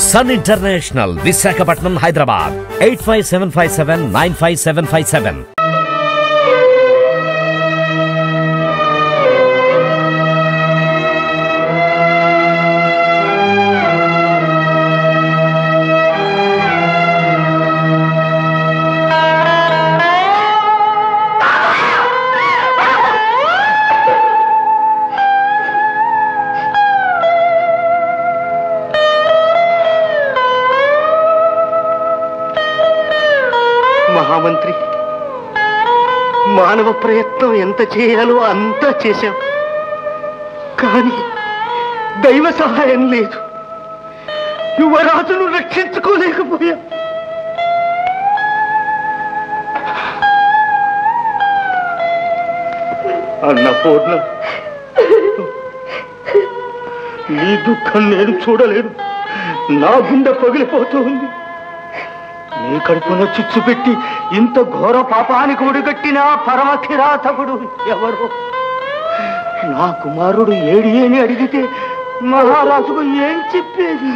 Sun International Visakhapatnam Hyderabad eight five seven five seven nine five seven five seven మహామంత్రి మానవ ప్రయత్నం ఎంత చేయాలో అంతా చేశాం కానీ దైవ సహాయం లేదు యువరాజును రక్షించుకోలేకపోయాం అన్నపూర్ణ నీ దుఃఖం నేను చూడలేను నా గుండె పగిలిపోతుంది నీ కడుపున చిచ్చు పెట్టి ఇంత ఘోర పాపానికి ఒడిగట్టిన పరమ కిరాతకుడు ఎవరు నా కుమారుడు ఏడి అని అడిగితే మహారాజుకు ఏం చెప్పేది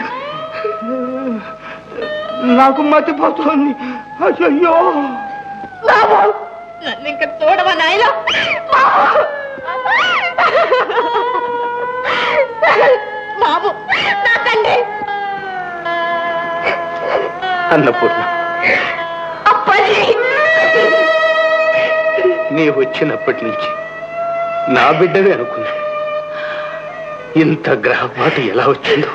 నాకు మతిపోతుంది అయ్యో నన్ను ఇంకా చూడవా నాయన బాబు నా తండ్రి అన్నపూర్ణ అప్పాజీ నీ వచ్చినప్పటి నుంచి నా బిడ్డవే అనుకున్నా ఇంత గ్రహపాటు ఎలా వచ్చిందో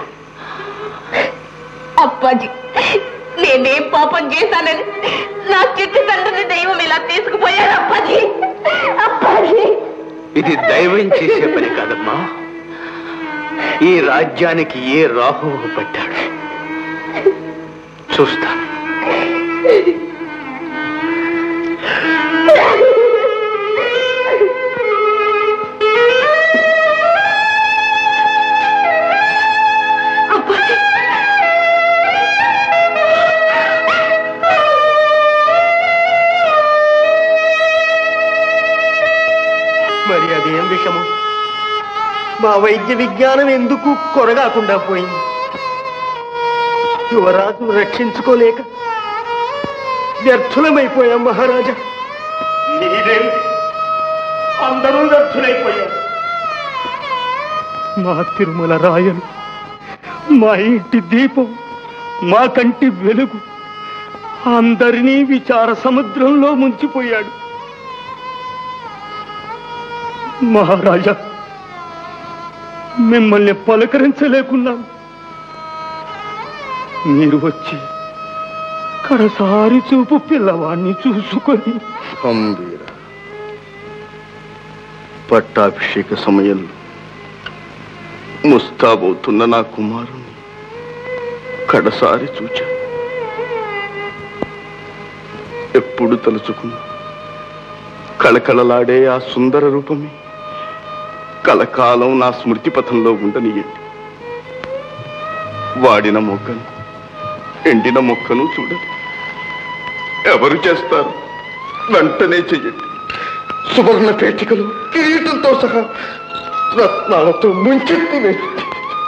అప్పాజీ నేనేం పాపం చేశానని నా చిట్టి తండ్రిని దైవం ఇలా తీసుకుపోయారు అప్పాజీ అప్పాజీ ఇది దైవం చేసే పని కాదమ్మా ఈ రాజ్యానికి ఏ రాహువు పట్టాడు చూస్తాను అప్పాజీ మరి అదేం విషము మా వైద్య విజ్ఞానం ఎందుకు కొరగాకుండా పోయింది యువరాజు రక్షించుకోలేక వ్యర్థులమైపోయాం మహారాజా నీవేమిటి అందరూ వ్యర్థులైపోయాం మా తిరుమల రాయలు మా ఇంటి దీపం మా కంటి వెలుగు అందరినీ విచార సముద్రంలో ముంచిపోయాడు మహారాజా మిమ్మల్ని పలకరించలేకున్నాం మీరు వచ్చి కడసారి చూపు పిల్లవాణ్ణి చూసుకొని గంభీర పట్టాభిషేక సమయంలో ముస్తాబవుతున్న నా కుమారుని కడసారి చూచా ఎప్పుడు తలుచుకున్నా కళకళలాడే ఆ సుందర రూపమే కలకాలం నా స్మృతి పథంలో ఉండనియండి వాడిన మొక్కను ఎండిన మొక్కను చూడండి ఎవరు చేస్తారు వెంటనే చెయ్యండి సువర్ణ పేటికలు కిరీటంతో సహా రత్నాలతో ముంచెత్తి వేయండి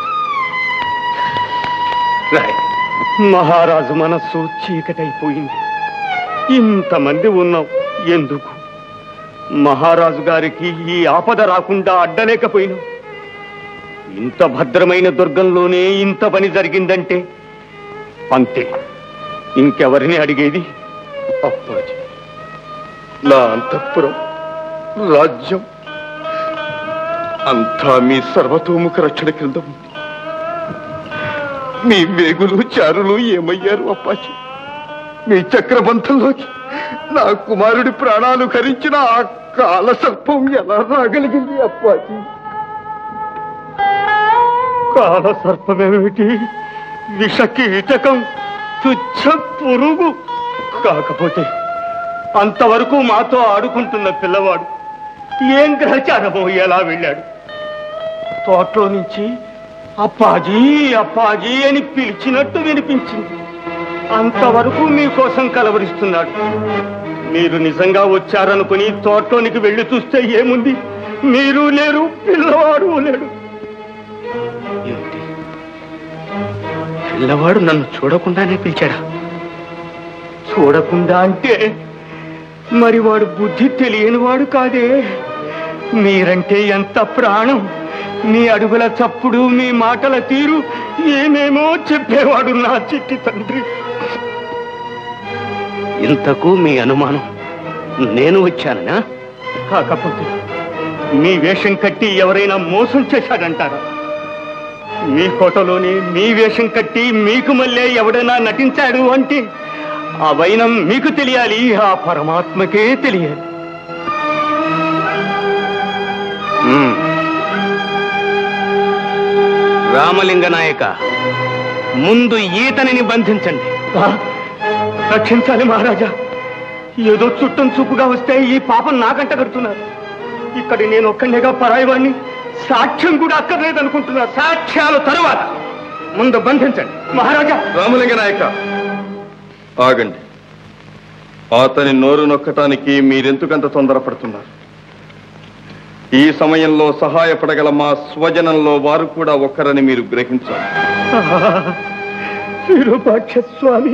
రాయ్ మహారాజు మనస్సు చీకటైపోయింది ఇంతమంది ఉన్నాం ఎందుకు మహారాజు గారికి ఈ ఆపద రాకుండా అడ్డలేకపోయినా ఇంత భద్రమైన దుర్గంలోనే ఇంత పని జరిగిందంటే అంతే ఇంకెవరిని అడిగేది అప్పాజీ నా అంతఃపురం రాజ్యం అంతా మీ సర్వతోముఖ రక్షణ క్రింద ఉంది మీ వేగులు చారులు ఏమయ్యారు అప్పాజీ మీ చక్రబంధంలోకి నా కుమారుడి ప్రాణాలు కరించిన ఆ కాల సర్పం ఎలా రాగలిగింది అప్పాజీ కాల సర్పమేమిటి విష కీటకం తుచ్చ పురుగు కాకపోతే అంతవరకు మాతో ఆడుకుంటున్న పిల్లవాడు ఏం గ్రహచారమో ఎలా వెళ్ళాడు తోటలో నుంచి అప్పాజీ అప్పాజీ అని పిలిచినట్టు వినిపించింది అంతవరకు మీకోసం కలవరిస్తున్నాడు మీరు నిజంగా వచ్చారనుకుని తోటలోనికి వెళ్ళి చూస్తే ఏముంది మీరు లేరు పిల్లవాడు లేడు ఏమిటి పిల్లవాడు నన్ను చూడకుండానే పిలిచాడా చూడకుండా అంటే మరి వాడు బుద్ధి తెలియనివాడు కాదే మీరంటే ఎంత ప్రాణం మీ అడుగుల చప్పుడు మీ మాటల తీరు ఏమేమో చెప్పేవాడు నా చిట్టి తండ్రి ఇంతకు మీ అనుమానం నేను వచ్చాననా కాకపోతే మీ వేషం కట్టి ఎవరైనా మోసం చేశాడంటారా మీ ఫోటోలోని మీ వేషం కట్టి మీకు మళ్ళీ ఎవడైనా నటించాడు అంటే ఆ వైనం మీకు తెలియాలి ఆ పరమాత్మకే తెలియాలి మ్మ్. రామలింగ నాయక ముందు ఈతనిని బంధించండి రక్షించాలి మహారాజా ఏదో చుట్టం చూపుగా వస్తే ఈ పాపం నాకంట కడుతున్నారు ఇక్కడ నేను ఒక్కడేగా పరాయివాణ్ణి సాక్ష్యం కూడా అక్కర్లేదనుకుంటున్నా సాక్ష్యాలు తరువాత ముందు బంధించండి మహారాజా రామలింగ నాయక ఆగండి అతని నోరు నొక్కటానికి మీరెందుకంత తొందరపడుతున్నారు ఈ సమయంలో సహాయపడగల మా స్వజనంలో వారు కూడా ఒక్కరని మీరు గ్రహించాలి విరూపాక్ష స్వామి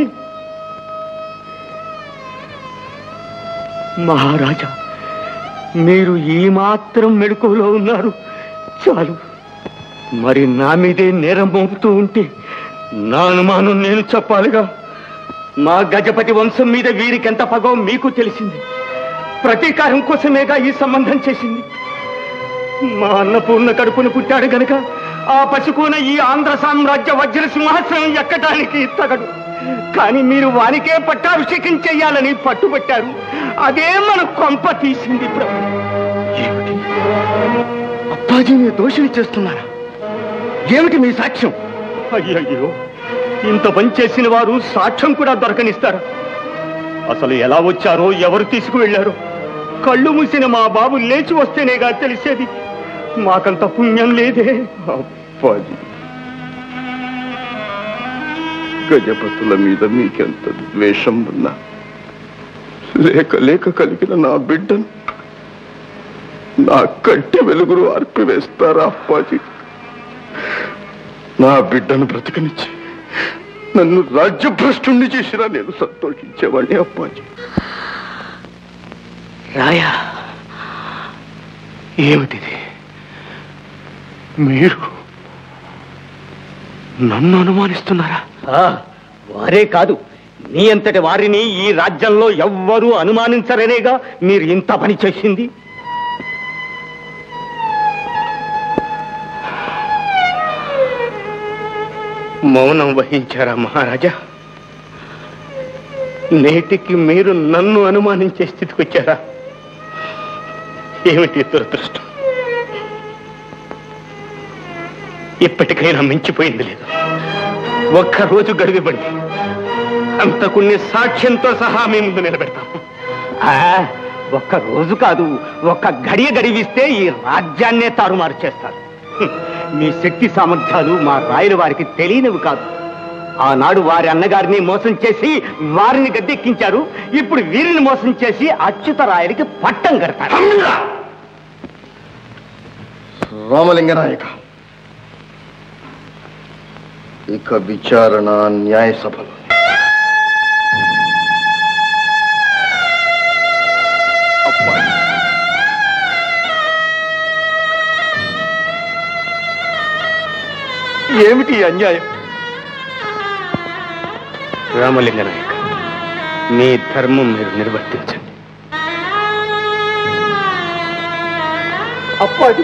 మహారాజా మీరు ఈ మాత్రం మెడుకులో ఉన్నారు చాలు మరి నా మీదే నేరం మోపుతూ ఉంటే నా అనుమానం నేను చెప్పాలిగా మా గజపతి వంశం మీద వీరికి ఎంత పగో మీకు తెలిసింది ప్రతీకారం కోసమేగా ఈ సంబంధం చేసింది మా అన్నపూర్ణ కడుపును పుట్టాడు గనుక ఆ పశుకున ఈ ఆంధ్ర సామ్రాజ్య వజ్ర సింహాసనం ఎక్కడానికి తగడు కానీ మీరు వానికే పట్టాభిషేకం చెయ్యాలని పట్టుబట్టారు అదే మన కొంప తీసింది ప్రభు ఏమిటి అప్పాజీని దోషులు చేస్తున్నారా ఏమిటి మీ సాక్ష్యం అయ్యయ్యో ఇంత పని చేసిన వారు సాక్ష్యం కూడా దొరకనిస్తారా అసలు ఎలా వచ్చారో ఎవరు తీసుకువెళ్లారో కళ్ళు మూసిన మా బాబు లేచి వస్తేనేగా తెలిసేది మాకంత పుణ్యం లేదే అప్పాజీ గజపతుల మీద మీకెంత ద్వేషం ఉన్నా లేక లేక కలిగిన నా బిడ్డను నా కంటి వెలుగురు అర్పివేస్తారా అప్పాజీ నా బిడ్డను బ్రతకనిచ్చి నన్ను రాజ్యభ్రష్టుణ్ణి చేసినా నేను సంతోషించేవాడిని అప్పాజీ రాయా ఏమిటిది మీరు నన్ను అనుమానిస్తున్నారా వారే కాదు నీ అంతటి వారిని ఈ రాజ్యంలో ఎవ్వరూ అనుమానించరనేగా మీరు ఇంత పని చేసింది మౌనం వహించారా మహారాజా నేటికి మీరు నన్ను అనుమానించే స్థితికి వచ్చారా ఏమిటి దురదృష్టం ఇప్పటికైనా మించిపోయింది లేదు ఒక్క రోజు గడివిపడింది అంతకున్ని సాక్ష్యంతో సహా మీ ముందు నిలబెడతాం ఆ, ఒక్క రోజు కాదు ఒక్క గడియ గడివిస్తే ఈ రాజ్యాన్నే తారుమారు చేస్తారు హ్మ్. మీ శక్తి సామర్థ్యాలు మా రాయల వారికి తెలియనివి కాదు ఆనాడు వారి అన్నగారిని మోసం చేసి వారిని గద్దెక్కించారు ఇప్పుడు వీరిని మోసం చేసి అచ్యుత రాయడికి పట్టం కడతారు రామలింగ నాయక ఇక విచారణ న్యాయ సభలు అప్పాజీ ఏమిటి ఈ అన్యాయం రామలింగ నాయక మీ ధర్మం మీరు నిర్వర్తించండి అప్పాజీ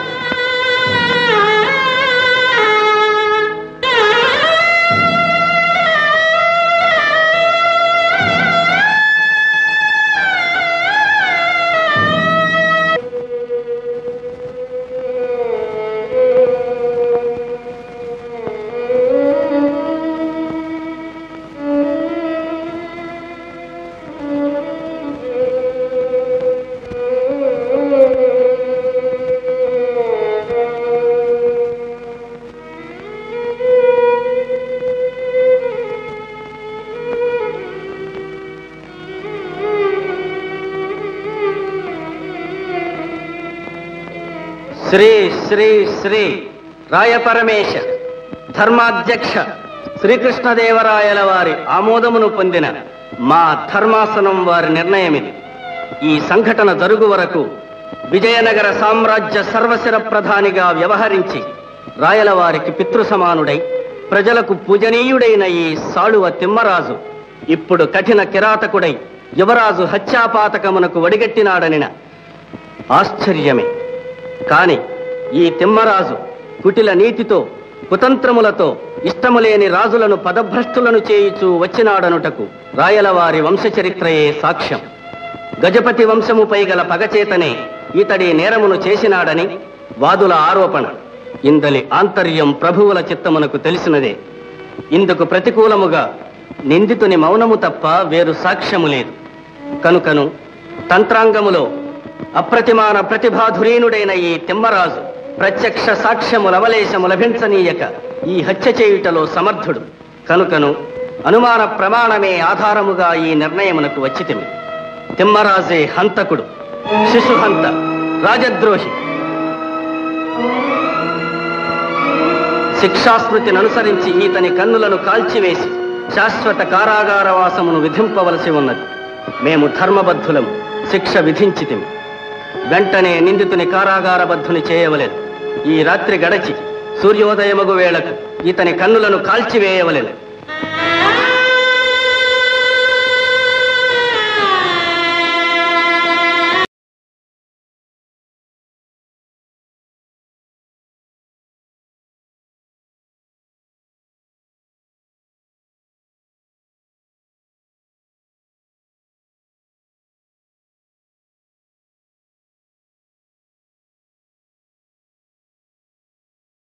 శ్రీ శ్రీ శ్రీ రాయ పరమేశ ధర్మాధ్యక్ష శ్రీకృష్ణదేవరాయల వారి ఆమోదమును పొందిన మా ధర్మాసనం వారి నిర్ణయమిది ఈ సంఘటన జరుగు వరకు విజయనగర సామ్రాజ్య సర్వశిర ప్రధానిగా వ్యవహరించి రాయల వారికి పితృసమానుడై ప్రజలకు పూజనీయుడైన ఈ సాళువ తిమ్మరాజు ఇప్పుడు కఠిన కిరాతకుడై యువరాజు హత్యాపాతకమునకు వడిగట్టినాడనిన ఆశ్చర్యమే కాని ఈ తిమ్మరాజు కుటిల నీతితో కుతంత్రములతో ఇష్టములేని రాజులను పదభ్రష్టులను చేయుచూ వచ్చినాడనుటకు రాయలవారి వంశచరిత్రయే సాక్ష్యం గజపతి వంశముపై గల పగచేతనే ఇతడి నేరమును చేసినాడని వాదుల ఆరోపణ ఇందలి ఆంతర్యం ప్రభువుల చిత్తమునకు తెలిసినదే ఇందుకు ప్రతికూలముగా నిందితుని మౌనము తప్ప వేరు సాక్ష్యము లేదు కనుకను తంత్రాంగములో అప్రతిమాన ప్రతిభాధురీనుడైన ఈ తిమ్మరాజు ప్రత్యక్ష సాక్ష్యము లవలేశము లభించనీయక ఈ హత్య చేయుటలో సమర్థుడు కనుకను అనుమాన ప్రమాణమే ఆధారముగా ఈ నిర్ణయమునకు వచ్చితిమి తిమ్మరాజే హంతకుడు శిశుహంత రాజద్రోహి శిక్షాస్మృతిని అనుసరించి ఈతని కన్నులను కాల్చివేసి శాశ్వత కారాగార వాసమును విధింపవలసి ఉన్నది మేము ధర్మబద్ధులము శిక్ష విధించితిమి వెంటనే నిందితుని కారాగారబద్ధుని చేయవలెను ఈ రాత్రి గడచి సూర్యోదయమగు వేళకు ఇతని కన్నులను కాల్చివేయవలెను